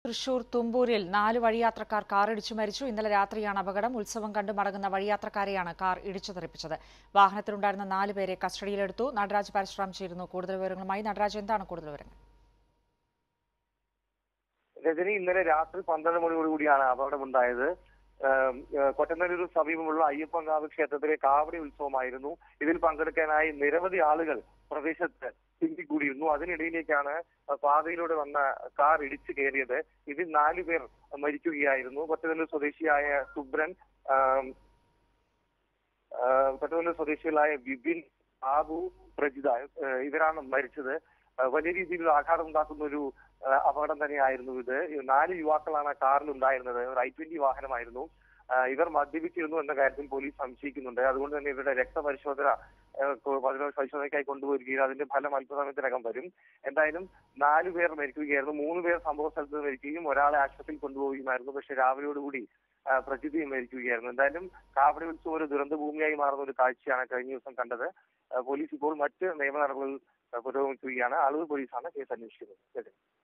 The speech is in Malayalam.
തൃശൂർ തുമ്പൂരിൽ നാല് വഴിയാത്രക്കാർ കാർ ഇടിച്ചു മരിച്ചു ഇന്നലെ രാത്രിയാണ് അപകടം ഉത്സവം കണ്ടു മടങ്ങുന്ന വഴിയാത്രക്കാരെയാണ് കാർ ഇടിച്ചു തെറിപ്പിച്ചത് വാഹനത്തിലുണ്ടായിരുന്ന നാല് പേരെ കസ്റ്റഡിയിലെടുത്തു നടരാജ് പരശുറാം ചേരുന്നു കൂടുതൽ വിവരങ്ങളുമായി നടരാജ് എന്താണ് കൂടുതൽ വിവരങ്ങൾ രജനി ഇന്നലെ രാത്രി പന്ത്രണ്ട് മണിയോടുകൂടിയാണ് അപകടമുണ്ടായത് ഏം, ഏഹ് കൊറ്റനല്ലൂർ സമീപമുള്ള അയ്യപ്പൻകാവ് ക്ഷേത്രത്തിലെ കാവടി ഉത്സവമായിരുന്നു ഇതിൽ പങ്കെടുക്കാനായി നിരവധി ആളുകൾ പ്രദേശത്ത് തിങ്ങിക്കൂടിയിരുന്നു അതിനിടയിലേക്കാണ് പാതയിലൂടെ വന്ന കാർ ഇടിച്ചു കയറിയത് ഇതിൽ നാലു പേർ മരിക്കുകയായിരുന്നു കൊറ്റനല്ലൂർ സ്വദേശിയായ സുബ്രൻ ആം, ആ, കൊറ്റനല്ലൂർ സ്വദേശികളായ വിപിൻ ബാബു പ്രജിത ഏഹ് ഇവരാണ് മരിച്ചത് ആ, വലിയ രീതിയിൽ ആഘാതം ഉണ്ടാക്കുന്ന ഒരു ആ, അപകടം തന്നെയായിരുന്നു ഇത് നാല് യുവാക്കളാണ് കാറിൽ ഉണ്ടായിരുന്നത് ഒരു ഐ ട്വന്റി വാഹനമായിരുന്നു ആ, ഇവർ മദ്യപിച്ചിരുന്നു എന്ന കാര്യത്തിൽ പോലീസ് സംശയിക്കുന്നുണ്ട് അതുകൊണ്ട് തന്നെ ഇവരുടെ രക്തപരിശോധന ആ, കൊ- പരിശോ- പരിശോധനയ്ക്കായി കൊണ്ടുപോയിരിക്കുകയും അതിന്റെ ഫലം അല്പസമയത്തിനകം വരും എന്തായാലും നാല് പേർ മരിക്കുകയായിരുന്നു മൂന്ന് പേർ സംഭവ സ്ഥലത്ത് നിന്ന് മരിക്കുകയും ഒരാളെ ആശുപത്രിയിൽ കൊണ്ടുപോവുകയുമായിരുന്നു പക്ഷെ രാവിലെയോടുകൂടി ആ, പ്രജിതയും മരിക്കുകയായിരുന്നു എന്തായാലും കാവടി ഉത്സവം ഒരു ദുരന്ത ഭൂമിയായി മാറുന്ന ഒരു കാഴ്ചയാണ് കഴിഞ്ഞ ദിവസം കണ്ടത് ആ, പോലീസ് ഇപ്പോൾ മറ്റ് നിയമ നടപടികൾ ആ, പുരോഗമിക്കുകയാണ് ആളുകൾ പോലീസാണ് കേസ് അന്വേഷിക്കുന്നത് ശരി